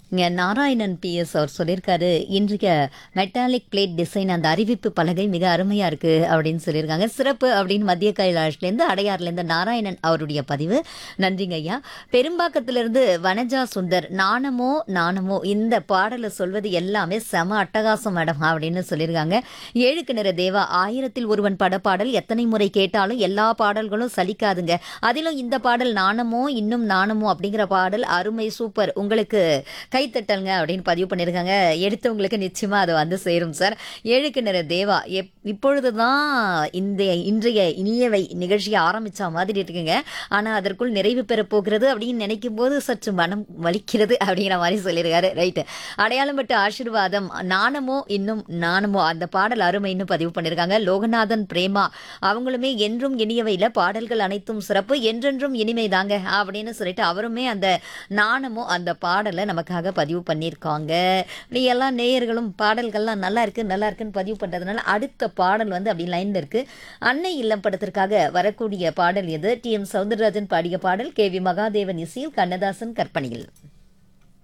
இங்க நாராயணன் பிஎஸ் அவர் சொல்லியிருக்காரு இன்றைய மெட்டாலிக் பிளேட் டிசைன் அந்த அறிவிப்பு பலகை மிக அருமையா இருக்கு அப்படின்னு சொல்லியிருக்காங்க சிறப்பு அப்படின்னு மத்திய கைலாஷ்லேருந்து அடையாறுலேருந்து நாராயணன் அவருடைய பதிவு நன்றிங்க ஐயா பெரும்பாக்கத்திலிருந்து வனஜா சுந்தர் நாணமோ நாணமோ இந்த பாடலை சொல்வது எல்லாமே செம அட்டகாசம் மேடம் அப்படின்னு சொல்லியிருக்காங்க ஏழுக்கு நிற தேவா ஆயிரத்தில் ஒருவன் படப்பாடல் எத்தனை முறை கேட்டாலும் எல்லா பாடல்களும் சலிக்காதுங்க அதிலும் இந்த பாடல் நாணமோ இன்னும் நாணமோ அப்படிங்கிற பாடல் அருமை சூப்பர் உங்களுக்கு கைத்தட்டல்ங்க அப்படின்னு பதிவு பண்ணியிருக்காங்க எடுத்தவங்களுக்கு நிச்சயமா அது வந்து சேரும் சார் ஏழுக்கு நிற தேவா எப் இப்பொழுது தான் இந்த இன்றைய இனியவை நிகழ்ச்சியை ஆரம்பிச்ச மாதிரி இருக்குங்க ஆனால் அதற்குள் நிறைவு பெற போகிறது அப்படின்னு நினைக்கும் போது சற்று மனம் வலிக்கிறது அப்படிங்கிற மாதிரி சொல்லியிருக்காரு ரைட்டு அடையாளம் பட்டு ஆசீர்வாதம் நாணமோ இன்னும் நாணமோ அந்த பாடல் அருமைன்னு பதிவு பண்ணியிருக்காங்க லோகநாதன் பிரேமா அவங்களுமே என்றும் இனியவையில் பாடல்கள் அனைத்தும் சிறப்பு என்றென்றும் இனிமை தாங்க அப்படின்னு சொல்லிட்டு அவருமே அந்த நாணமோ அந்த பாடலை நமக்காக பதிவு பண்ணியிருக்காங்க நீ எல்லா நேயர்களும் பாடல்கள்லாம் நல்லா இருக்கு நல்லா இருக்குன்னு பதிவு பண்ணுறதுனால அடுத்த பாடல் வந்து அப்படி லைனில் இருக்கு அன்னை இல்லம் படத்திற்காக வரக்கூடிய பாடல் எது டி எம் சவுந்தரராஜன் பாடிய பாடல் கே வி மகாதேவன் இசையில் கண்ணதாசன் கற்பனையில்